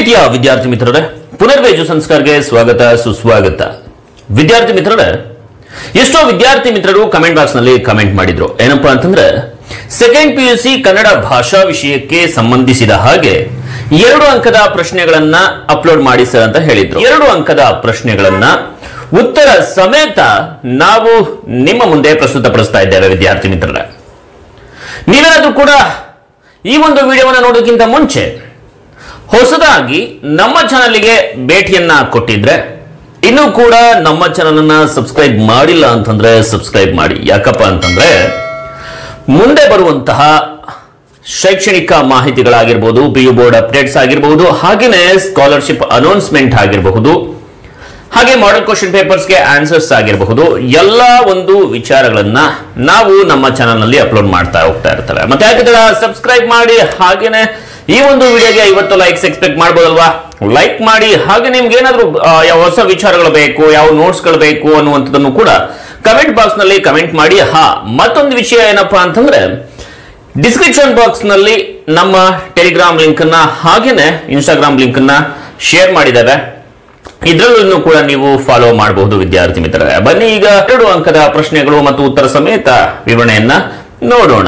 ಪ್ರೀತಿಯ ವಿದ್ಯಾರ್ಥಿ ಮಿತ್ರರೇ ಪುನರ್ವೇಜು ಸಂಸ್ಕಾರ್ಗೆ ಸ್ವಾಗತ ಸುಸ್ವಾಗತ ವಿದ್ಯಾರ್ಥಿ ಮಿತ್ರರೇ ಎಷ್ಟೋ ವಿದ್ಯಾರ್ಥಿ ಮಿತ್ರರು ಕಮೆಂಟ್ ಬಾಕ್ಸ್ ನಲ್ಲಿ ಕಮೆಂಟ್ ಮಾಡಿದ್ರು ಏನಪ್ಪಾ ಅಂತಂದ್ರೆ second P U C Kannada ಭಾಷಾ ವಿಷಯಕ್ಕೆ ಸಂಬಂಧಿಸಿದ ಹಾಗೆ ಎರಡು ಅಂಕದ ಪ್ರಶ್ನೆಗಳನ್ನ ಅಪ್ಲೋಡ್ ಮಾಡಿ ಸರ್ ಅಂತ ಹೇಳಿದ್ರು ಎರಡು ಅಂಕದ ಪ್ರಶ್ನೆಗಳನ್ನ ಉತ್ತರ ಸಮೇತ ನಾವು ನಿಮ್ಮ ಮುಂದೆ ಪ್ರಸ್ತುತಪಡಿಸ್ತಾ ಇದ್ದೇವೆ ವಿದ್ಯಾರ್ಥಿ ಮಿತ್ರರೇ ನೀವೇನಾದ್ರೂ ಕೂಡ ಈ ಒಂದು ವಿಡಿಯೋವನ್ನು ನೋಡೋಕ್ಕಿಂತ ಮುಂಚೆ ಹೊಸದಾಗಿ ನಮ್ಮ ಚಾನಲ್ಗೆ ಭೇಟಿಯನ್ನ ಕೊಟ್ಟಿದ್ರೆ ಇನ್ನೂ ಕೂಡ ನಮ್ಮ ಚಾನಲ್ ಅನ್ನ ಸಬ್ಸ್ಕ್ರೈಬ್ ಮಾಡಿಲ್ಲ ಅಂತಂದ್ರೆ ಸಬ್ಸ್ಕ್ರೈಬ್ ಮಾಡಿ ಯಾಕಪ್ಪ ಅಂತಂದ್ರೆ ಮುಂದೆ ಬರುವಂತಹ ಶೈಕ್ಷಣಿಕ ಮಾಹಿತಿಗಳಾಗಿರ್ಬೋದು ಪಿ ಯು ಬೋರ್ಡ್ ಅಪ್ಡೇಟ್ಸ್ ಆಗಿರಬಹುದು ಹಾಗೆಯೇ ಸ್ಕಾಲರ್ಶಿಪ್ ಅನೌನ್ಸ್ಮೆಂಟ್ ಆಗಿರಬಹುದು ಹಾಗೆ ಮಾಡೆಲ್ ಕ್ವಶನ್ ಪೇಪರ್ಸ್ಗೆ ಆನ್ಸರ್ಸ್ ಆಗಿರಬಹುದು ಎಲ್ಲ ಒಂದು ವಿಚಾರಗಳನ್ನ ನಾವು ನಮ್ಮ ಚಾನಲ್ ನಲ್ಲಿ ಅಪ್ಲೋಡ್ ಮಾಡ್ತಾ ಹೋಗ್ತಾ ಇರ್ತೇವೆ ಮತ್ತೆ ಯಾಕಿದ್ರೆ ಸಬ್ಸ್ಕ್ರೈಬ್ ಮಾಡಿ ಹಾಗೇನೆ ಈ ಒಂದು ವಿಡಿಯೋಗೆ ಐವತ್ತು ಲೈಕ್ಸ್ ಎಕ್ಸ್ಪೆಕ್ಟ್ ಮಾಡ್ಬೋದಲ್ವಾ ಲೈಕ್ ಮಾಡಿ ಹಾಗೆ ನಿಮ್ಗೆ ಏನಾದ್ರು ಆ, ಯಾವ ಹೊಸ ವಿಚಾರಗಳು ಬೇಕು ಯಾವ ನೋಟ್ಸ್ಗಳು ಬೇಕು ಅನ್ನುವಂಥದ್ದನ್ನು ಕೂಡ ಕಮೆಂಟ್ ಬಾಕ್ಸ್ ನಲ್ಲಿ ಕಮೆಂಟ್ ಮಾಡಿ ಹಾ ಮತ್ತೊಂದು ವಿಷಯ ಏನಪ್ಪಾ ಅಂತಂದ್ರೆ ಡಿಸ್ಕ್ರಿಪ್ಷನ್ ಬಾಕ್ಸ್ ನಲ್ಲಿ ನಮ್ಮ ಟೆಲಿಗ್ರಾಮ್ ಲಿಂಕ್ ಅನ್ನ ಹಾಗೇನೆ ಇನ್ಸ್ಟಾಗ್ರಾಮ್ ಲಿಂಕ್ ಅನ್ನ ಶೇರ್ ಮಾಡಿದ್ದೇವೆ ಇದರಲ್ಲೂ ಕೂಡ ನೀವು ಫಾಲೋ ಮಾಡಬಹುದು ವಿದ್ಯಾರ್ಥಿ ಮಿತ್ರರೇ ಬನ್ನಿ ಈಗ ಎರಡು ಅಂಕದ ಪ್ರಶ್ನೆಗಳು ಮತ್ತು ಉತ್ತರ ಸಮೇತ ವಿವರಣೆಯನ್ನ ನೋಡೋಣ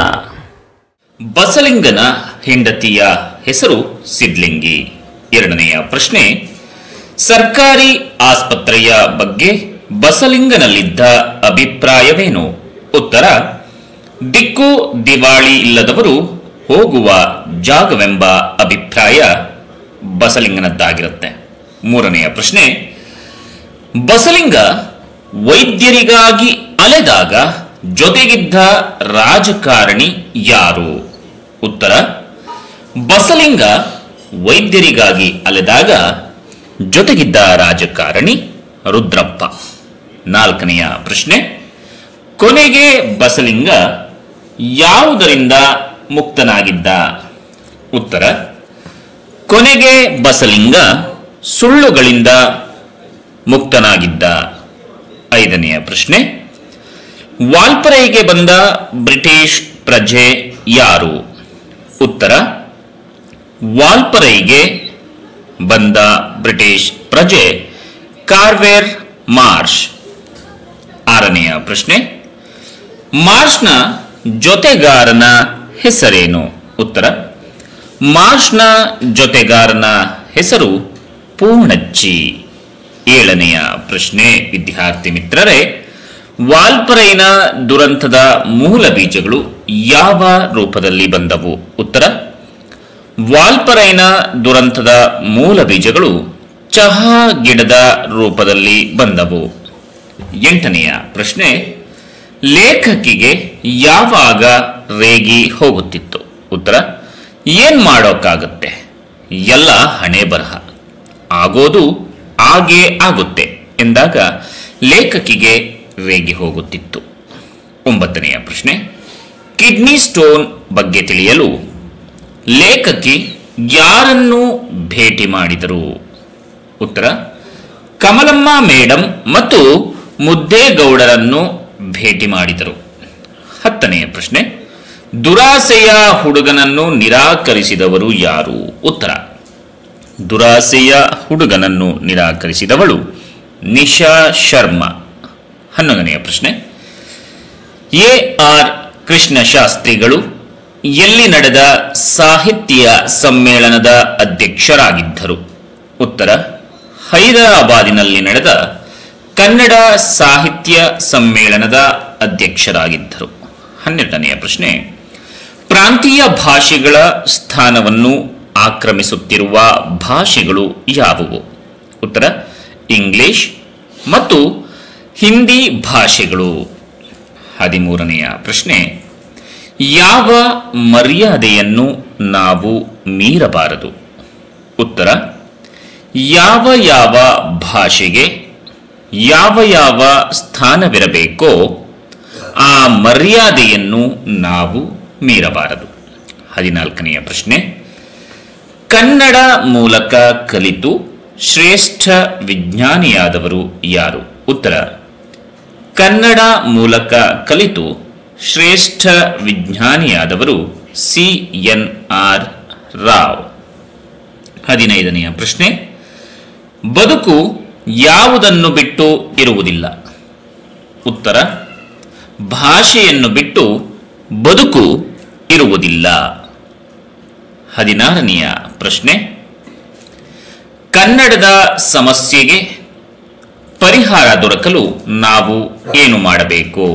ಬಸಲಿಂಗನ ಹೆಂಡತಿಯ ಹೆಸರು ಸಿದ್ಲಿಂಗಿ ಎರಡನೆಯ ಪ್ರಶ್ನೆ ಸರ್ಕಾರಿ ಆಸ್ಪತ್ರೆಯ ಬಗ್ಗೆ ಬಸಲಿಂಗನಲ್ಲಿದ್ದ ಅಭಿಪ್ರಾಯವೇನು ಉತ್ತರ ದಿಕ್ಕು ದಿವಾಳಿ ಇಲ್ಲದವರು ಹೋಗುವ ಜಾಗವೆಂಬ ಅಭಿಪ್ರಾಯ ಬಸಲಿಂಗನದ್ದಾಗಿರುತ್ತೆ ಮೂರನೆಯ ಪ್ರಶ್ನೆ ಬಸಲಿಂಗ ವೈದ್ಯರಿಗಾಗಿ ಅಲೆದಾಗ ಜೊತೆಗಿದ್ದ ರಾಜಕಾರಣಿ ಯಾರು ಉತ್ತರ ಬಸಲಿಂಗ ವೈದ್ಯರಿಗಾಗಿ ಅಲೆದಾಗ ಜೊತೆಗಿದ್ದ ರಾಜಕಾರಣಿ ರುದ್ರಪ್ಪ ನಾಲ್ಕನೆಯ ಪ್ರಶ್ನೆ ಕೊನೆಗೆ ಬಸಲಿಂಗ ಯಾವುದರಿಂದ ಮುಕ್ತನಾಗಿದ್ದ ಉತ್ತರ ಕೊನೆಗೆ ಬಸಲಿಂಗ ಸುಳ್ಳುಗಳಿಂದ ಮುಕ್ತನಾಗಿದ್ದ ಐದನೆಯ ಪ್ರಶ್ನೆ ವಾಲ್ಪರೆಗೆ ಬಂದ ಬ್ರಿಟಿಷ್ ಪ್ರಜೆ ಯಾರು ಉತ್ತರ ವಾಲ್ಪರೈಗೆ ಬಂದ ಬ್ರಿಟಿಷ್ ಪ್ರಜೆ ಕಾರ್ವೇರ್ ಮಾರ್ಷ್ ಆರನೆಯ ಪ್ರಶ್ನೆ ಮಾರ್ಷ್ನ ಜೊತೆಗಾರನ ಹೆಸರೇನು ಉತ್ತರ ಮಾರ್ಷ್ನ ಜೊತೆಗಾರನ ಹೆಸರು ಪೂರ್ಣಚ್ಚಿ ಏಳನೆಯ ಪ್ರಶ್ನೆ ವಿದ್ಯಾರ್ಥಿ ಮಿತ್ರರೇ ವಾಲ್ಪರೈನ ದುರಂತದ ಮೂಲ ಬೀಜಗಳು ಯಾವ ರೂಪದಲ್ಲಿ ಬಂದವು ಉತ್ತರ ವಾಲ್ಪರೈನ ದುರಂತದ ಮೂಲ ಬೀಜಗಳು ಚಹಾ ಗಿಡದ ರೂಪದಲ್ಲಿ ಬಂದವು ಎಂಟನೆಯ ಪ್ರಶ್ನೆ ಲೇಖಕಿಗೆ ಯಾವಾಗ ರೇಗಿ ಹೋಗುತ್ತಿತ್ತು ಉತ್ತರ ಏನ್ ಮಾಡೋಕ್ಕಾಗುತ್ತೆ ಎಲ್ಲ ಹಣೆ ಬರಹ ಆಗೋದು ಆಗೇ ಆಗುತ್ತೆ ಎಂದಾಗ ಲೇಖಕಿಗೆ ರೇಗಿ ಹೋಗುತ್ತಿತ್ತು ಒಂಬತ್ತನೆಯ ಪ್ರಶ್ನೆ ಕಿಡ್ನಿ ಸ್ಟೋನ್ ಬಗ್ಗೆ ತಿಳಿಯಲು ಲೇಖಕಿ ಯಾರನ್ನು ಭೇಟಿ ಮಾಡಿದರು ಉತ್ತರ ಕಮಲಮ್ಮ ಮೇಡಂ ಮತ್ತು ಮುದ್ದೇಗೌಡರನ್ನು ಭೇಟಿ ಮಾಡಿದರು ಹತ್ತನೆಯ ಪ್ರಶ್ನೆ ದುರಾಸೆಯ ಹುಡುಗನನ್ನು ನಿರಾಕರಿಸಿದವರು ಯಾರು ಉತ್ತರ ದುರಾಸೆಯ ಹುಡುಗನನ್ನು ನಿರಾಕರಿಸಿದವಳು ನಿಶಾ ಶರ್ಮಾ ಹನ್ನೊಂದನೆಯ ಪ್ರಶ್ನೆ ಎ ಆರ್ ಕೃಷ್ಣಶಾಸ್ತ್ರಿಗಳು ಎಲ್ಲಿ ನಡೆದ ಸಾಹಿತ್ಯ ಸಮ್ಮೇಳನದ ಅಧ್ಯಕ್ಷರಾಗಿದ್ದರು ಉತ್ತರ ಹೈದರಾಬಾದಿನಲ್ಲಿ ನಡೆದ ಕನ್ನಡ ಸಾಹಿತ್ಯ ಸಮ್ಮೇಳನದ ಅಧ್ಯಕ್ಷರಾಗಿದ್ದರು ಹನ್ನೆರಡನೆಯ ಪ್ರಶ್ನೆ ಪ್ರಾಂತೀಯ ಭಾಷೆಗಳ ಸ್ಥಾನವನ್ನು ಆಕ್ರಮಿಸುತ್ತಿರುವ ಭಾಷೆಗಳು ಯಾವುವು ಉತ್ತರ ಇಂಗ್ಲಿಷ್ ಮತ್ತು ಹಿಂದಿ ಭಾಷೆಗಳು ಹದಿಮೂರನೆಯ ಪ್ರಶ್ನೆ ಯಾವ ಮರ್ಯಾದೆಯನ್ನು ನಾವು ಮೀರಬಾರದು ಉತ್ತರ ಯಾವ ಯಾವ ಭಾಷೆಗೆ ಯಾವ ಯಾವ ಸ್ಥಾನವಿರಬೇಕೋ ಆ ಮರ್ಯಾದೆಯನ್ನು ನಾವು ಮೀರಬಾರದು ಹದಿನಾಲ್ಕನೆಯ ಪ್ರಶ್ನೆ ಕನ್ನಡ ಮೂಲಕ ಕಲಿತು ಶ್ರೇಷ್ಠ ವಿಜ್ಞಾನಿಯಾದವರು ಯಾರು ಉತ್ತರ ಕನ್ನಡ ಮೂಲಕ ಕಲಿತು ಶ್ರೇಷ್ಠ ವಿಜ್ಞಾನಿಯಾದವರು ಸಿ ಎನ್ ಆರ್ ರಾವ್ ಹದಿನೈದನೆಯ ಪ್ರಶ್ನೆ ಬದುಕು ಯಾವುದನ್ನು ಬಿಟ್ಟು ಇರುವುದಿಲ್ಲ ಉತ್ತರ ಭಾಷೆಯನ್ನು ಬಿಟ್ಟು ಬದುಕು ಇರುವುದಿಲ್ಲ ಹದಿನಾರನೆಯ ಪ್ರಶ್ನೆ ಕನ್ನಡದ ಸಮಸ್ಯೆಗೆ ಪರಿಹಾರ ದೊರಕಲು ನಾವು ಏನು ಮಾಡಬೇಕು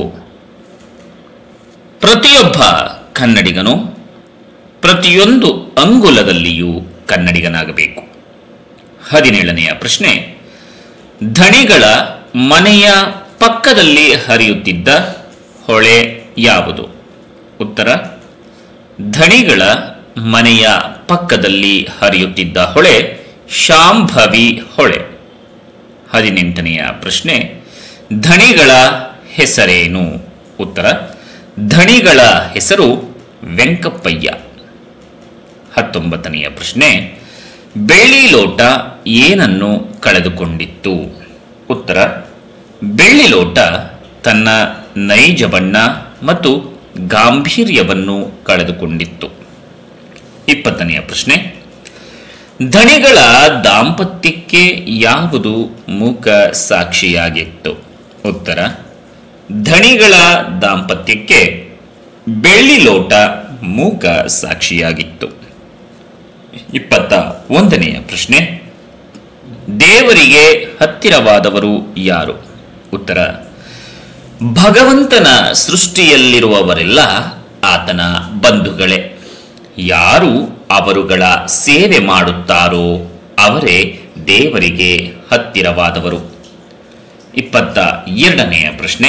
ಪ್ರತಿಯೊಬ್ಬ ಕನ್ನಡಿಗನು ಪ್ರತಿಯೊಂದು ಅಂಗುಲದಲ್ಲಿಯೂ ಕನ್ನಡಿಗನಾಗಬೇಕು ಹದಿನೇಳನೆಯ ಪ್ರಶ್ನೆ ಧಣಿಗಳ ಮನೆಯ ಪಕ್ಕದಲ್ಲಿ ಹರಿಯುತ್ತಿದ್ದ ಹೊಳೆ ಯಾವುದು ಉತ್ತರ ಧಣಿಗಳ ಮನೆಯ ಪಕ್ಕದಲ್ಲಿ ಹರಿಯುತ್ತಿದ್ದ ಹೊಳೆ ಶಾಂಭವಿ ಹೊಳೆ ಹದಿನೆಂಟನೆಯ ಪ್ರಶ್ನೆ ಧಣಿಗಳ ಹೆಸರೇನು ಉತ್ತರ ಧಣಿಗಳ ಹೆಸರು ವೆಂಕಪ್ಪಯ್ಯ ಹತ್ತೊಂಬತ್ತನೆಯ ಪ್ರಶ್ನೆ ಬೆಳ್ಳಿ ಲೋಟ ಏನನ್ನು ಕಳೆದುಕೊಂಡಿತ್ತು ಉತ್ತರ ಬೆಳ್ಳಿ ಲೋಟ ತನ್ನ ನೈಜ ಬಣ್ಣ ಮತ್ತು ಗಾಂಭೀರ್ಯವನ್ನು ಕಳೆದುಕೊಂಡಿತ್ತು ಇಪ್ಪತ್ತನೆಯ ಪ್ರಶ್ನೆ ಧಣಿಗಳ ದಾಂಪತ್ಯಕ್ಕೆ ಯಾವುದು ಮೂಕ ಸಾಕ್ಷಿಯಾಗಿತ್ತು ಉತ್ತರ ಧಣಿಗಳ ದಾಂಪತ್ಯಕ್ಕೆ ಬೆಳ್ಳಿ ಲೋಟ ಮೂಕ ಸಾಕ್ಷಿಯಾಗಿತ್ತು ಇಪ್ಪತ್ತ ಒಂದನೆಯ ಪ್ರಶ್ನೆ ದೇವರಿಗೆ ಹತ್ತಿರವಾದವರು ಯಾರು ಉತ್ತರ ಭಗವಂತನ ಸೃಷ್ಟಿಯಲ್ಲಿರುವವರೆಲ್ಲ ಆತನ ಬಂಧುಗಳೇ ಯಾರು ಅವರುಗಳ ಸೇವೆ ಮಾಡುತ್ತಾರೋ ಅವರೇ ದೇವರಿಗೆ ಹತ್ತಿರವಾದವರು ಇಪ್ಪತ್ತ ಎರಡನೆಯ ಪ್ರಶ್ನೆ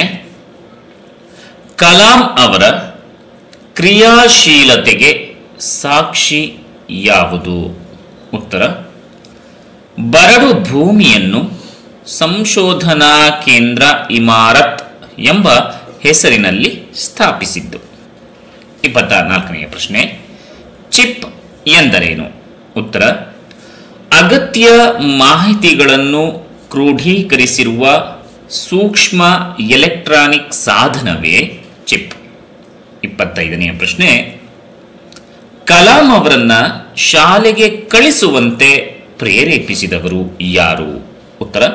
ಕಲಾಂ ಅವರ ಕ್ರಿಯಾಶೀಲತೆಗೆ ಸಾಕ್ಷಿ ಯಾವುದು ಉತ್ತರ ಬರಡು ಭೂಮಿಯನ್ನು ಸಂಶೋಧನಾ ಕೇಂದ್ರ ಇಮಾರತ್ ಎಂಬ ಹೆಸರಿನಲ್ಲಿ ಸ್ಥಾಪಿಸಿದ್ದು ಇಪ್ಪತ್ತ ನಾಲ್ಕನೆಯ ಪ್ರಶ್ನೆ ಚಿಪ್ ಎಂದರೇನು ಉತ್ತರ ಅಗತ್ಯ ಮಾಹಿತಿಗಳನ್ನು ಕ್ರೋಢೀಕರಿಸಿರುವ ಸೂಕ್ಷ್ಮ ಎಲೆಕ್ಟ್ರಾನಿಕ್ ಸಾಧನವೇ ಚಿಪ್ ಇಪ್ಪತ್ತೈದನೆಯ ಪ್ರಶ್ನೆ ಕಲಾಂ ಅವರನ್ನ ಶಾಲೆಗೆ ಕಳಿಸುವಂತೆ ಪ್ರೇರೇಪಿಸಿದವರು ಯಾರು ಉತ್ತರ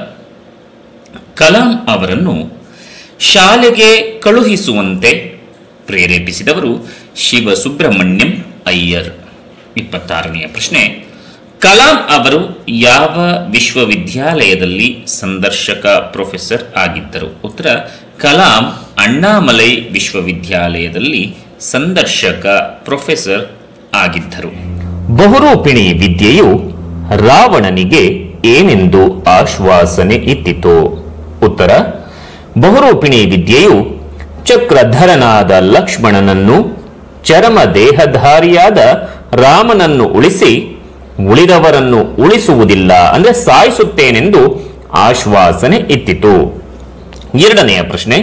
ಕಲಾಂ ಅವರನ್ನು ಶಾಲೆಗೆ ಕಳುಹಿಸುವಂತೆ ಪ್ರೇರೇಪಿಸಿದವರು ಶಿವಸುಬ್ರಹ್ಮಣ್ಯಂ ಅಯ್ಯರ್ ಇಪ್ಪತ್ತಾರನೆಯ ಪ್ರಶ್ನೆ ಕಲಾಂ ಅವರು ಯಾವ ವಿಶ್ವವಿದ್ಯಾಲಯದಲ್ಲಿ ಸಂದರ್ಶಕ ಪ್ರೊಫೆಸರ್ ಆಗಿದ್ದರು ಉತ್ತರ ಕಲಾಂ ಅಣ್ಣಾಮಲೈ ವಿಶ್ವವಿದ್ಯಾಲಯದಲ್ಲಿ ಸಂದರ್ಶಕ ಪ್ರೊಫೆಸರ್ ಆಗಿದ್ದರು ಬಹುರೂಪಿಣಿ ವಿದ್ಯೆಯು ರಾವಣನಿಗೆ ಏನೆಂದು ಆಶ್ವಾಸನೆ ಇತ್ತಿತು ಉತ್ತರ ಬಹುರೂಪಿಣಿ ವಿದ್ಯೆಯು ಚಕ್ರಧರನಾದ ಲಕ್ಷ್ಮಣನನ್ನು ಚರಮ ದೇಹಧಾರಿಯಾದ ರಾಮನನ್ನು ಉಳಿಸಿ ಉಳಿದವರನ್ನು ಉಳಿಸುವುದಿಲ್ಲ ಅಂದ್ರೆ ಸಾಯಿಸುತ್ತೇನೆಂದು ಆಶ್ವಾಸನೆ ಇತ್ತಿತು ಎರಡನೆಯ ಪ್ರಶ್ನೆ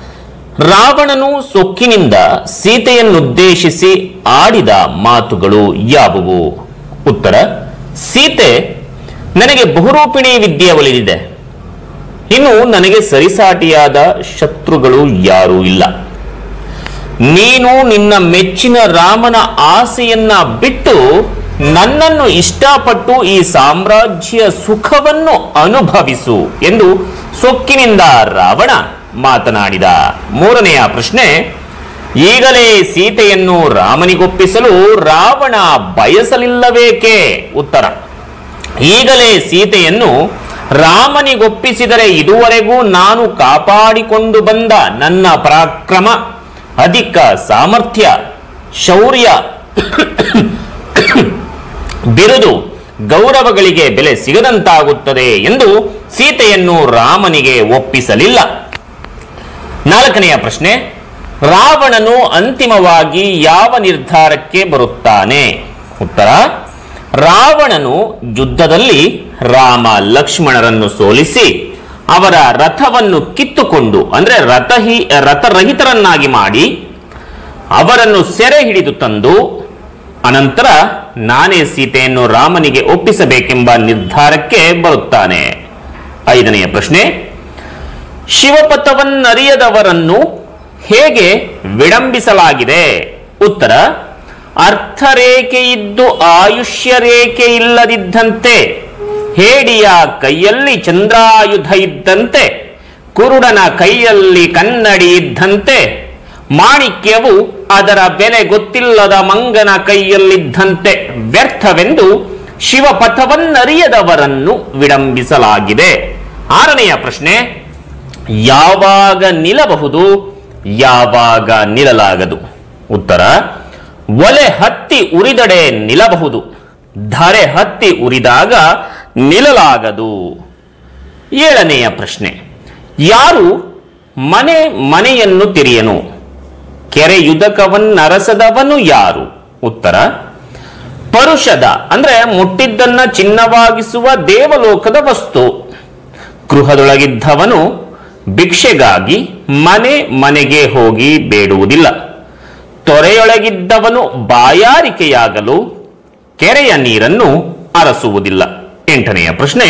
ರಾವಣನು ಸೊಕ್ಕಿನಿಂದ ಸೀತೆಯನ್ನುದ್ದೇಶಿಸಿ ಆಡಿದ ಮಾತುಗಳು ಯಾವುವು ಉತ್ತರ ಸೀತೆ ನನಗೆ ಬಹುರೂಪಿಣಿ ವಿದ್ಯೆ ಒಲಿದಿದೆ ಇನ್ನು ನನಗೆ ಸರಿಸಾಟಿಯಾದ ಶತ್ರುಗಳು ಯಾರೂ ಇಲ್ಲ ನೀನು ನಿನ್ನ ಮೆಚ್ಚಿನ ರಾಮನ ಆಸೆಯನ್ನ ಬಿಟ್ಟು ನನ್ನನ್ನು ಇಷ್ಟಪಟ್ಟು ಈ ಸಾಮ್ರಾಜ್ಯ ಸುಖವನ್ನು ಅನುಭವಿಸು ಎಂದು ಸೊಕ್ಕಿನಿಂದ ರಾವಣ ಮಾತನಾಡಿದ ಮೂರನೆಯ ಪ್ರಶ್ನೆ ಈಗಲೇ ಸೀತೆಯನ್ನು ರಾಮನಿಗೊಪ್ಪಿಸಲು ರಾವಣ ಬಯಸಲಿಲ್ಲಬೇಕೆ ಉತ್ತರ ಈಗಲೇ ಸೀತೆಯನ್ನು ರಾಮನಿಗೊಪ್ಪಿಸಿದರೆ ಇದುವರೆಗೂ ನಾನು ಕಾಪಾಡಿಕೊಂಡು ಬಂದ ನನ್ನ ಪರಾಕ್ರಮ ಅಧಿಕ ಸಾಮರ್ಥ್ಯ ಶೌರ್ಯ ಬಿರುದು ಗೌರವಗಳಿಗೆ ಬೆಲೆ ಸಿಗದಂತಾಗುತ್ತದೆ ಎಂದು ಸೀತೆಯನ್ನು ರಾಮನಿಗೆ ಒಪ್ಪಿಸಲಿಲ್ಲ ನಾಲ್ಕನೆಯ ಪ್ರಶ್ನೆ ರಾವಣನು ಅಂತಿಮವಾಗಿ ಯಾವ ನಿರ್ಧಾರಕ್ಕೆ ಬರುತ್ತಾನೆ ಉತ್ತರ ರಾವಣನು ಯುದ್ಧದಲ್ಲಿ ರಾಮ ಲಕ್ಷ್ಮಣರನ್ನು ಸೋಲಿಸಿ ಅವರ ರಥವನ್ನು ಕಿತ್ತುಕೊಂಡು ಅಂದ್ರೆ ರಥಹಿ ರಥರಹಿತರನ್ನಾಗಿ ಮಾಡಿ ಅವರನ್ನು ಸೆರೆ ಹಿಡಿದು ತಂದು ಅನಂತರ ನಾನೇ ಸೀತೆಯನ್ನು ರಾಮನಿಗೆ ಒಪ್ಪಿಸಬೇಕೆಂಬ ನಿರ್ಧಾರಕ್ಕೆ ಬರುತ್ತಾನೆ ಐದನೆಯ ಪ್ರಶ್ನೆ ಶಿವಪಥವನ್ನರಿಯದವರನ್ನು ಹೇಗೆ ವಿಡಂಬಿಸಲಾಗಿದೆ ಉತ್ತರ ಅರ್ಥರೇಖೆ ಇದ್ದು ಆಯುಷ್ಯ ರೇಖೆ ಇಲ್ಲದಿದ್ದಂತೆ ಹೇಡಿಯ ಕೈಯಲ್ಲಿ ಚಂದ್ರಾಯುಧ ಇದ್ದಂತೆ ಕುರುಡನ ಕೈಯಲ್ಲಿ ಕನ್ನಡಿ ಇದ್ದಂತೆ ಮಾಣಿಕ್ಯವು ಅದರ ಬೆಲೆ ಗೊತ್ತಿಲ್ಲದ ಮಂಗನ ಕೈಯಲ್ಲಿದ್ದಂತೆ ವ್ಯರ್ಥವೆಂದು ಶಿವಪಥವನ್ನರಿಯದವರನ್ನು ವಿಡಂಬಿಸಲಾಗಿದೆ ಆರನೆಯ ಪ್ರಶ್ನೆ ಯಾವಾಗ ನಿಲ್ಲಬಹುದು ಯಾವಾಗ ನಿಲ್ಲಲಾಗದು ಉತ್ತರ ಒಲೆ ಹತ್ತಿ ಉರಿದಡೆ ನಿಲ್ಲಬಹುದು ಧರೆ ಹತ್ತಿ ಉರಿದಾಗ ನಿಲ್ಲಲಾಗದು ಏಳನೆಯ ಪ್ರಶ್ನೆ ಯಾರು ಮನೆ ಮನೆಯನ್ನು ತಿರಿಯನು ಕೆರೆಯುದಕವನ್ನರಸದವನು ಯಾರು ಉತ್ತರ ಪರುಷದ ಅಂದ್ರೆ ಮುಟ್ಟಿದ್ದನ್ನ ಚಿನ್ನವಾಗಿಸುವ ದೇವಲೋಕದ ವಸ್ತು ಗೃಹದೊಳಗಿದ್ದವನು ಭಿಕ್ಷೆಗಾಗಿ ಮನೆ ಮನೆಗೆ ಹೋಗಿ ಬೇಡುವುದಿಲ್ಲ ತೊರೆಯೊಳಗಿದ್ದವನು ಬಾಯಾರಿಕೆಯಾಗಲು ಕೆರೆಯ ನೀರನ್ನು ಅರಸುವುದಿಲ್ಲ ಎಂಟನೆಯ ಪ್ರಶ್ನೆ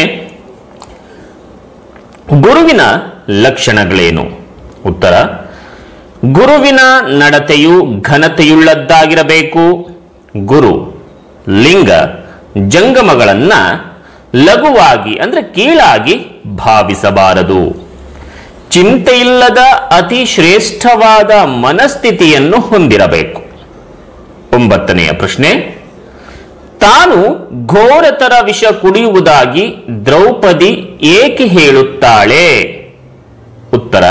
ಗುರುವಿನ ಲಕ್ಷಣಗಳೇನು ಉತ್ತರ ಗುರುವಿನ ನಡತೆಯು ಘನತೆಯುಳ್ಳದ್ದಾಗಿರಬೇಕು ಗುರು ಲಿಂಗ ಜಂಗಮಗಳನ್ನ ಲಘುವಾಗಿ ಅಂದ್ರೆ ಕೀಳಾಗಿ ಭಾವಿಸಬಾರದು ಚಿಂತೆಯಿಲ್ಲದ ಅತಿ ಶ್ರೇಷ್ಠವಾದ ಮನಸ್ಥಿತಿಯನ್ನು ಹೊಂದಿರಬೇಕು ಒಂಬತ್ತನೆಯ ಪ್ರಶ್ನೆ ತಾನು ಘೋರತರ ವಿಷ ಕುಡಿಯುವುದಾಗಿ ದ್ರೌಪದಿ ಏಕೆ ಹೇಳುತ್ತಾಳೆ ಉತ್ತರ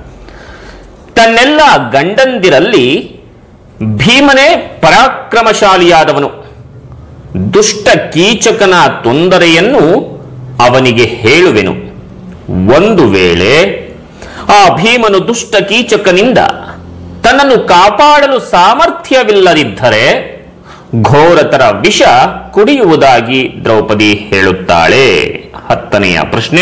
ತನ್ನೆಲ್ಲ ಗಂಡಂದಿರಲ್ಲಿ ಭೀಮನೇ ಪರಾಕ್ರಮಶಾಲಿಯಾದವನು ದುಷ್ಟ ಕೀಚಕನ ತೊಂದರೆಯನ್ನು ಅವನಿಗೆ ಹೇಳುವೆನು ಒಂದು ವೇಳೆ ಆ ಭೀಮನು ದುಷ್ಟ ಕೀಚಕನಿಂದ ತನ್ನನ್ನು ಕಾಪಾಡಲು ಸಾಮರ್ಥ್ಯವಿಲ್ಲದಿದ್ದರೆ ಘೋರತರ ವಿಷ ಕುಡಿಯುವುದಾಗಿ ದ್ರೌಪದಿ ಹೇಳುತ್ತಾಳೆ ಹತ್ತನೆಯ ಪ್ರಶ್ನೆ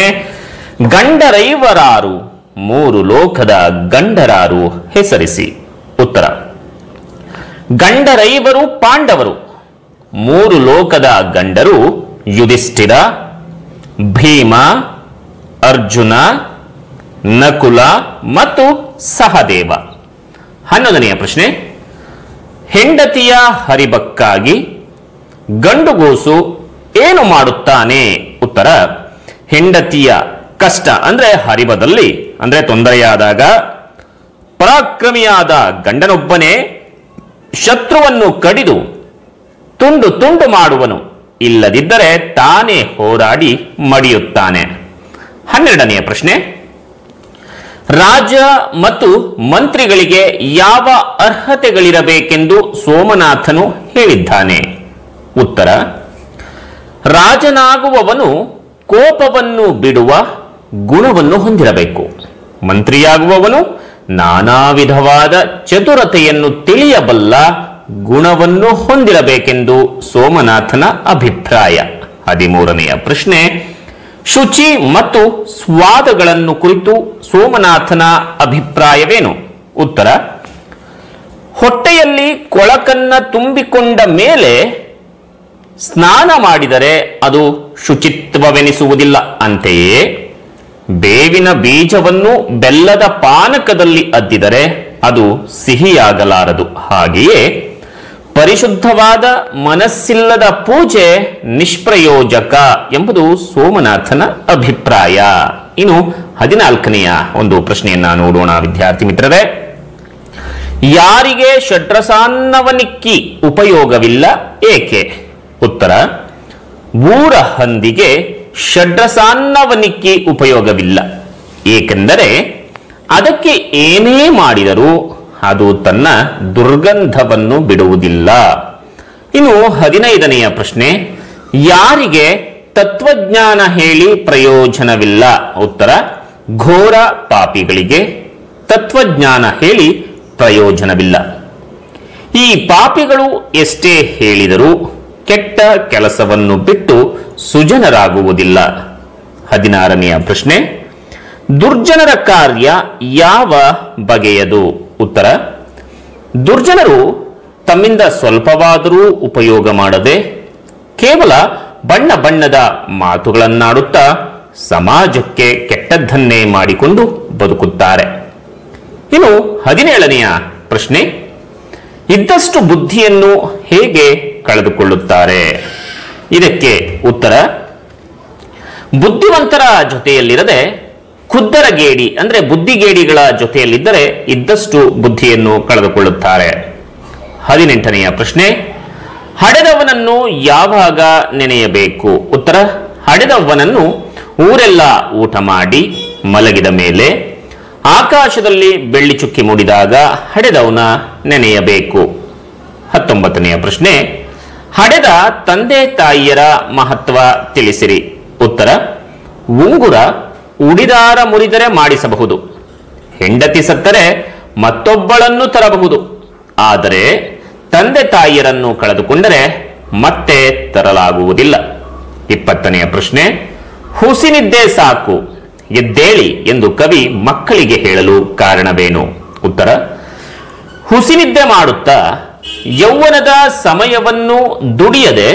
ಗಂಡರೈವರಾರು ಮೂರು ಲೋಕದ ಗಂಡರಾರು ಹೆಸರಿಸಿ ಉತ್ತರ ಗಂಡರೈವರು ಪಾಂಡವರು ಮೂರು ಲೋಕದ ಗಂಡರು ಯುಧಿಷ್ಠಿರ ಭೀಮ ಅರ್ಜುನ ನಕುಲ ಮತ್ತು ಸಹದೇವ ಹನ್ನೊಂದನೆಯ ಪ್ರಶ್ನೆ ಹೆಂಡತಿಯ ಹರಿಬಕ್ಕಾಗಿ ಗಂಡುಗೋಸು ಏನು ಮಾಡುತ್ತಾನೆ ಉತ್ತರ ಹೆಂಡತಿಯ ಕಷ್ಟ ಅಂದ್ರೆ ಹರಿಬದಲ್ಲಿ ಅಂದ್ರೆ ತೊಂದರೆಯಾದಾಗ ಪರಾಕ್ರಮಿಯಾದ ಗಂಡನೊಬ್ಬನೇ ಶತ್ರುವನ್ನು ಕಡಿದು ತುಂಡು ತುಂಡು ಮಾಡುವನು ಇಲ್ಲದಿದ್ದರೆ ತಾನೇ ಹೋರಾಡಿ ಮಡಿಯುತ್ತಾನೆ ಹನ್ನೆರಡನೆಯ ಪ್ರಶ್ನೆ ರಾಜ ಮತ್ತು ಮಂತ್ರಿಗಳಿಗೆ ಯಾವ ಅರ್ಹತೆಗಳಿರಬೇಕೆಂದು ಸೋಮನಾಥನು ಹೇಳಿದ್ದಾನೆ ಉತ್ತರ ರಾಜನಾಗುವವನು ಕೋಪವನ್ನು ಬಿಡುವ ಗುಣವನ್ನು ಹೊಂದಿರಬೇಕು ಮಂತ್ರಿಯಾಗುವವನು ನಾನಾ ವಿಧವಾದ ಚತುರತೆಯನ್ನು ತಿಳಿಯಬಲ್ಲ ಗುಣವನ್ನು ಹೊಂದಿರಬೇಕೆಂದು ಸೋಮನಾಥನ ಅಭಿಪ್ರಾಯ ಹದಿಮೂರನೆಯ ಪ್ರಶ್ನೆ ಶುಚಿ ಮತ್ತು ಸ್ವಾದಗಳನ್ನು ಕುರಿತು ಸೋಮನಾಥನ ಅಭಿಪ್ರಾಯವೇನು ಉತ್ತರ ಹೊಟ್ಟೆಯಲ್ಲಿ ಕೊಳಕನ್ನ ತುಂಬಿಕೊಂಡ ಮೇಲೆ ಸ್ನಾನ ಮಾಡಿದರೆ ಅದು ಶುಚಿತ್ವವೆನಿಸುವುದಿಲ್ಲ ಅಂತೆಯೇ ಬೇವಿನ ಬೀಜವನ್ನು ಬೆಲ್ಲದ ಪಾನಕದಲ್ಲಿ ಅದ್ದಿದರೆ ಅದು ಸಿಹಿಯಾಗಲಾರದು ಹಾಗೆಯೇ ಪರಿಶುದ್ಧವಾದ ಮನಸ್ಸಿಲ್ಲದ ಪೂಜೆ ನಿಷ್ಪ್ರಯೋಜಕ ಎಂಬುದು ಸೋಮನಾಥನ ಅಭಿಪ್ರಾಯ ಇನ್ನು ಹದಿನಾಲ್ಕನೆಯ ಒಂದು ಪ್ರಶ್ನೆಯನ್ನ ನೋಡೋಣ ವಿದ್ಯಾರ್ಥಿ ಮಿತ್ರರೇ ಯಾರಿಗೆ ಷಡ್ರಸಾನ್ನವನಿಕ್ಕಿ ಉಪಯೋಗವಿಲ್ಲ ಏಕೆ ಉತ್ತರ ಊರ ಹಂದಿಗೆ ಷಡ್ರಸಾನ್ನವನಿಕ್ಕಿ ಉಪಯೋಗವಿಲ್ಲ ಏಕೆಂದರೆ ಅದಕ್ಕೆ ಏನೇ ಮಾಡಿದರೂ ಅದು ತನ್ನ ದುರ್ಗಂಧವನ್ನು ಬಿಡುವುದಿಲ್ಲ ಇನ್ನು ಹದಿನೈದನೆಯ ಪ್ರಶ್ನೆ ಯಾರಿಗೆ ತತ್ವಜ್ಞಾನ ಹೇಳಿ ಪ್ರಯೋಜನವಿಲ್ಲ ಉತ್ತರ ಘೋರ ಪಾಪಿಗಳಿಗೆ ತತ್ವಜ್ಞಾನ ಹೇಳಿ ಪ್ರಯೋಜನವಿಲ್ಲ ಈ ಪಾಪಿಗಳು ಎಷ್ಟೇ ಹೇಳಿದರೂ ಕೆಟ್ಟ ಕೆಲಸವನ್ನು ಬಿಟ್ಟು ಸುಜನರಾಗುವುದಿಲ್ಲ ಹದಿನಾರನೆಯ ಪ್ರಶ್ನೆ ದುರ್ಜನರ ಕಾರ್ಯ ಯಾವ ಬಗೆಯದು ಉತ್ತರ ದುರ್ಜನರು ತಮ್ಮಿಂದ ಸ್ವಲ್ಪವಾದರೂ ಉಪಯೋಗ ಮಾಡದೆ ಕೇವಲ ಬಣ್ಣ ಬಣ್ಣದ ಮಾತುಗಳನ್ನಾಡುತ್ತಾ ಸಮಾಜಕ್ಕೆ ಕೆಟ್ಟದ್ದನ್ನೇ ಮಾಡಿಕೊಂಡು ಬದುಕುತ್ತಾರೆ ಇನ್ನು ಹದಿನೇಳನೆಯ ಪ್ರಶ್ನೆ ಇದ್ದಷ್ಟು ಬುದ್ಧಿಯನ್ನು ಹೇಗೆ ಕಳೆದುಕೊಳ್ಳುತ್ತಾರೆ ಇದಕ್ಕೆ ಉತ್ತರ ಬುದ್ಧಿವಂತರ ಜೊತೆಯಲ್ಲಿರದೆ ಖುದ್ದರಗೇಡಿ ಅಂದ್ರೆ ಬುದ್ಧಿಗೇಡಿಗಳ ಜೊತೆಯಲ್ಲಿದ್ದರೆ ಇದ್ದಷ್ಟು ಬುದ್ಧಿಯನ್ನು ಕಳೆದುಕೊಳ್ಳುತ್ತಾರೆ ಹದಿನೆಂಟನೆಯ ಪ್ರಶ್ನೆ ಹಡೆದವನನ್ನು ಯಾವಾಗ ನೆನೆಯಬೇಕು ಉತ್ತರ ಹಡೆದವನನ್ನು ಊರೆಲ್ಲ ಊಟ ಮಾಡಿ ಮಲಗಿದ ಮೇಲೆ ಆಕಾಶದಲ್ಲಿ ಬೆಳ್ಳಿ ಚುಕ್ಕಿ ಮೂಡಿದಾಗ ಹಡೆದವನ ನೆನೆಯಬೇಕು ಹತ್ತೊಂಬತ್ತನೆಯ ಪ್ರಶ್ನೆ ಹಡೆದ ತಂದೆ ತಾಯಿಯರ ಮಹತ್ವ ತಿಳಿಸಿರಿ ಉತ್ತರ ಉಂಗುರ ಉಡಿದಾರ ಮುರಿದರೆ ಮಾಡಿಸಬಹುದು ಹೆಂಡತಿ ಸತ್ತರೆ ಮತ್ತೊಬ್ಬಳನ್ನು ತರಬಹುದು ಆದರೆ ತಂದೆ ತಾಯಿಯರನ್ನು ಕಳೆದುಕೊಂಡರೆ ಮತ್ತೆ ತರಲಾಗುವುದಿಲ್ಲ ಇಪ್ಪತ್ತನೆಯ ಪ್ರಶ್ನೆ ಹುಸಿನಿದ್ದೆ ಸಾಕು ಎದ್ದೇಳಿ ಎಂದು ಕವಿ ಮಕ್ಕಳಿಗೆ ಹೇಳಲು ಕಾರಣವೇನು ಉತ್ತರ ಹುಸಿನಿದ್ದೆ ಮಾಡುತ್ತಾ ಯೌವನದ ಸಮಯವನ್ನು ದುಡಿಯದೆ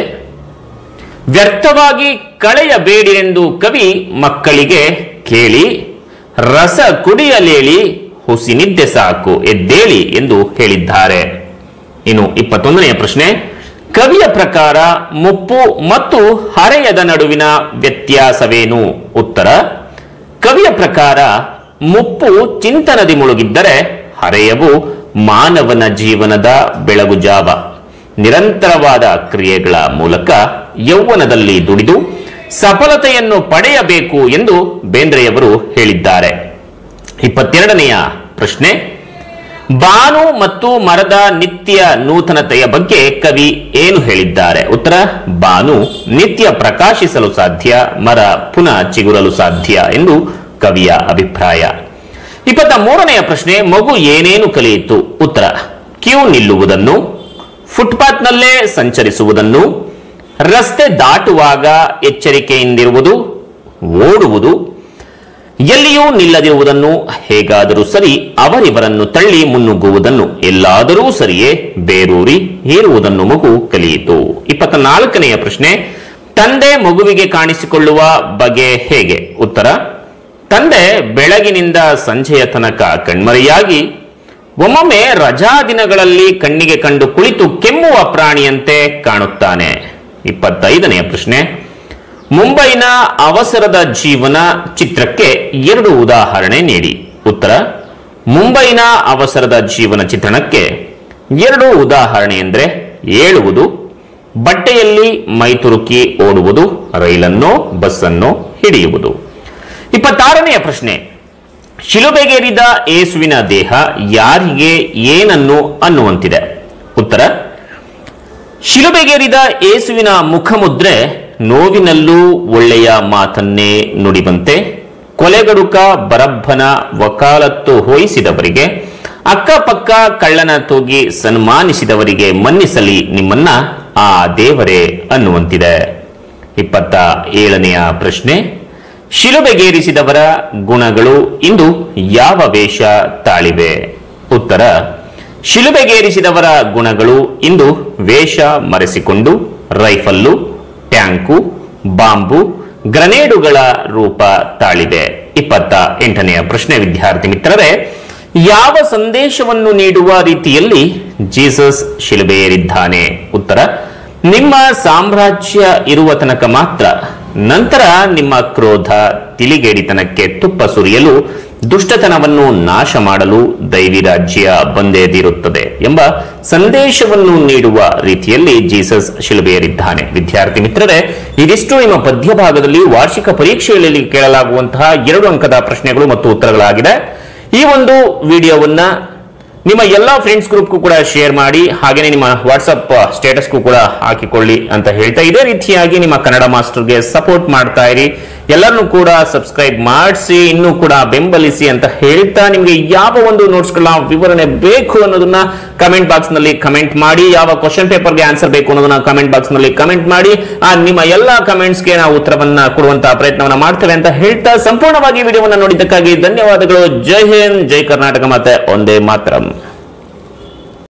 ವ್ಯರ್ಥವಾಗಿ ಕಳೆಯಬೇಡಿರೆಂದು ಕವಿ ಮಕ್ಕಳಿಗೆ ಕೇಳಿ ರಸ ಕುಡಿಯಲೇಳಿ ಹುಸಿನಿದ್ದೆ ಸಾಕು ಎದ್ದೇಳಿ ಎಂದು ಹೇಳಿದ್ದಾರೆ ಇನ್ನು ಇಪ್ಪತ್ತೊಂದನೆಯ ಪ್ರಶ್ನೆ ಕವಿಯ ಪ್ರಕಾರ ಮುಪ್ಪು ಮತ್ತು ಹರೆಯದ ನಡುವಿನ ವ್ಯತ್ಯಾಸವೇನು ಉತ್ತರ ಕವಿಯ ಪ್ರಕಾರ ಮುಪ್ಪು ಚಿಂತನದಿ ಮುಳುಗಿದ್ದರೆ ಹರೆಯವು ಮಾನವನ ಜೀವನದ ಬೆಳಗುಜಾವ ನಿರಂತರವಾದ ಕ್ರಿಯೆಗಳ ಮೂಲಕ ಯೌವನದಲ್ಲಿ ದುಡಿದು ಸಫಲತೆಯನ್ನು ಪಡೆಯಬೇಕು ಎಂದು ಬೇಂದ್ರೆಯವರು ಹೇಳಿದ್ದಾರೆ ಇಪ್ಪತ್ತೆರಡನೆಯ ಪ್ರಶ್ನೆ ಬಾನು ಮತ್ತು ಮರದ ನಿತ್ಯ ನೂತನತೆಯ ಬಗ್ಗೆ ಕವಿ ಏನು ಹೇಳಿದ್ದಾರೆ ಉತ್ತರ ಬಾನು ನಿತ್ಯ ಪ್ರಕಾಶಿಸಲು ಸಾಧ್ಯ ಮರ ಪುನಃ ಚಿಗುರಲು ಸಾಧ್ಯ ಎಂದು ಕವಿಯ ಅಭಿಪ್ರಾಯ ಇಪ್ಪತ್ತ ಮೂರನೆಯ ಪ್ರಶ್ನೆ ಮಗು ಏನೇನು ಕಲಿಯಿತು ಉತ್ತರ ಕ್ಯೂ ನಿಲ್ಲುವುದನ್ನು ಫುಟ್ಪಾತ್ನಲ್ಲೇ ಸಂಚರಿಸುವುದನ್ನು ರಸ್ತೆ ದಾಟುವಾಗ ಎಚ್ಚರಿಕೆಯಿಂದಿರುವುದು ಓಡುವುದು ಎಲ್ಲಿಯೂ ನಿಲ್ಲದಿರುವುದನ್ನು ಹೇಗಾದರೂ ಸರಿ ಅವರಿವರನ್ನು ತಳ್ಳಿ ಮುನ್ನುಗ್ಗುವುದನ್ನು ಎಲ್ಲಾದರೂ ಸರಿಯೇ ಬೇರೂರಿ ಏರುವುದನ್ನು ಮಗು ಕಲಿಯಿತು ಇಪ್ಪತ್ತ ನಾಲ್ಕನೆಯ ಪ್ರಶ್ನೆ ತಂದೆ ಮಗುವಿಗೆ ಕಾಣಿಸಿಕೊಳ್ಳುವ ಬಗೆ ಹೇಗೆ ಉತ್ತರ ತಂದೆ ಬೆಳಗಿನಿಂದ ಸಂಜೆಯ ತನಕ ಕಣ್ಮರೆಯಾಗಿ ಒಮ್ಮೊಮ್ಮೆ ರಜಾ ದಿನಗಳಲ್ಲಿ ಕಣ್ಣಿಗೆ ಕಂಡು ಕುಳಿತು ಕೆಮ್ಮುವ ಪ್ರಾಣಿಯಂತೆ ಕಾಣುತ್ತಾನೆ ಇಪ್ಪತ್ತೈದನೆಯ ಪ್ರಶ್ನೆ ಮುಂಬೈನ ಅವಸರದ ಜೀವನ ಚಿತ್ರಕ್ಕೆ ಎರಡು ಉದಾಹರಣೆ ನೀಡಿ ಉತ್ತರ ಮುಂಬೈನ ಅವಸರದ ಜೀವನ ಚಿತ್ರಣಕ್ಕೆ ಎರಡು ಉದಾಹರಣೆ ಎಂದರೆ ಏಳುವುದು ಬಟ್ಟೆಯಲ್ಲಿ ಮೈತುರುಕಿ ಓಡುವುದು ರೈಲನ್ನೋ ಬಸ್ಸನ್ನೋ ಹಿಡಿಯುವುದು ಇಪ್ಪತ್ತಾರನೆಯ ಪ್ರಶ್ನೆ ಶಿಲುಬೆಗೇರಿದ ಏಸುವಿನ ದೇಹ ಯಾರಿಗೆ ಏನನ್ನು ಅನ್ನುವಂತಿದೆ ಉತ್ತರ ಶಿಲುಬೆಗೇರಿದ ಏಸುವಿನ ಮುಖಮುದ್ರೆ ನೋವಿನಲ್ಲೂ ಒಳ್ಳೆಯ ಮಾತನ್ನೇ ನುಡಿವಂತೆ ಕೊಲೆಗಡುಕ ಬರಬ್ಬನ ವಕಾಲತ್ತು ಹೋಯಿಸಿದವರಿಗೆ ಅಕ್ಕಪಕ್ಕ ಕಳ್ಳನ ತೂಗಿ ಸನ್ಮಾನಿಸಿದವರಿಗೆ ಮನ್ನಿಸಲಿ ನಿಮ್ಮನ್ನ ಆ ದೇವರೇ ಅನ್ನುವಂತಿದೆ ಇಪ್ಪತ್ತ ಏಳನೆಯ ಪ್ರಶ್ನೆ ಶಿಲುಬೆಗೇರಿಸಿದವರ ಗುಣಗಳು ಇಂದು ಯಾವ ವೇಷ ತಾಳಿವೆ ಉತ್ತರ ಶಿಲುಬೆಗೇರಿಸಿದವರ ಗುಣಗಳು ಇಂದು ವೇಷ ಮರೆಸಿಕೊಂಡು ರೈಫಲ್ಲು ಟ್ಯಾಂಕು ಬಾಂಬು ಗ್ರನೇಡುಗಳ ರೂಪ ತಾಳಿದೆ ಇಪ್ಪತ್ತ ಎಂಟನೆಯ ಪ್ರಶ್ನೆ ವಿದ್ಯಾರ್ಥಿ ಮಿತ್ರರೇ ಯಾವ ಸಂದೇಶವನ್ನು ನೀಡುವ ರೀತಿಯಲ್ಲಿ ಜೀಸಸ್ ಶಿಲುಬೆಯೇರಿದ್ದಾನೆ ಉತ್ತರ ನಿಮ್ಮ ಸಾಮ್ರಾಜ್ಯ ಇರುವ ತನಕ ಮಾತ್ರ ನಂತರ ನಿಮ್ಮ ಕ್ರೋಧ ತಿಳಿಗೇಡಿತನಕ್ಕೆ ತುಪ್ಪ ಸುರಿಯಲು ದುಷ್ಟತನವನ್ನು ನಾಶ ಮಾಡಲು ದೈವಿ ರಾಜ್ಯ ಬಂದೇ ತೀರುತ್ತದೆ ಎಂಬ ಸಂದೇಶವನ್ನು ನೀಡುವ ರೀತಿಯಲ್ಲಿ ಜೀಸಸ್ ಶಿಲುಬೆಯರಿದ್ದಾನೆ ವಿದ್ಯಾರ್ಥಿ ಮಿತ್ರರೇ ಇದಿಷ್ಟು ನಿಮ್ಮ ಪದ್ಯ ಭಾಗದಲ್ಲಿ ವಾರ್ಷಿಕ ಪರೀಕ್ಷೆಯಲ್ಲಿ ಕೇಳಲಾಗುವಂತಹ ಎರಡು ಅಂಕದ ಪ್ರಶ್ನೆಗಳು ಮತ್ತು ಉತ್ತರಗಳಾಗಿದೆ ಈ ಒಂದು ವಿಡಿಯೋವನ್ನ ನಿಮ್ಮ ಎಲ್ಲ ಫ್ರೆಂಡ್ಸ್ ಗ್ರೂಪ್ಗೂ ಕೂಡ ಶೇರ್ ಮಾಡಿ ಹಾಗೆಯೇ ನಿಮ್ಮ ವಾಟ್ಸಪ್ ಸ್ಟೇಟಸ್ಗೂ ಕೂಡ ಹಾಕಿಕೊಳ್ಳಿ ಅಂತ ಹೇಳ್ತಾ ಇದೇ ರೀತಿಯಾಗಿ ನಿಮ್ಮ ಕನ್ನಡ ಮಾಸ್ಟರ್ಗೆ ಸಪೋರ್ಟ್ ಮಾಡ್ತಾ ಇರಿ ಎಲ್ಲರನ್ನೂ ಕೂಡ ಸಬ್ಸ್ಕ್ರೈಬ್ ಮಾಡಿಸಿ ಇನ್ನೂ ಕೂಡ ಬೆಂಬಲಿಸಿ ಅಂತ ಹೇಳ್ತಾ ನಿಮಗೆ ಯಾವ ಒಂದು ನೋಟ್ಸ್ಗಳ ವಿವರಣೆ ಬೇಕು ಅನ್ನೋದನ್ನ ಕಮೆಂಟ್ ಬಾಕ್ಸ್ ನಲ್ಲಿ ಕಮೆಂಟ್ ಮಾಡಿ ಯಾವ ಕ್ವಶನ್ ಪೇಪರ್ಗೆ ಆನ್ಸರ್ ಬೇಕು ಅನ್ನೋದನ್ನ ಕಮೆಂಟ್ ಬಾಕ್ಸ್ ನಲ್ಲಿ ಕಮೆಂಟ್ ಮಾಡಿ ಆ ನಿಮ್ಮ ಎಲ್ಲಾ ಕಮೆಂಟ್ಸ್ಗೆ ನಾವು ಉತ್ತರವನ್ನ ಕೊಡುವಂತಹ ಪ್ರಯತ್ನವನ್ನ ಮಾಡ್ತೇವೆ ಅಂತ ಹೇಳ್ತಾ ಸಂಪೂರ್ಣವಾಗಿ ವಿಡಿಯೋವನ್ನ ನೋಡಿದ್ದಕ್ಕಾಗಿ ಧನ್ಯವಾದಗಳು ಜೈ ಹಿಂದ್ ಜೈ ಕರ್ನಾಟಕ ಮತ್ತೆ ಒಂದೇ ಮಾತರಂ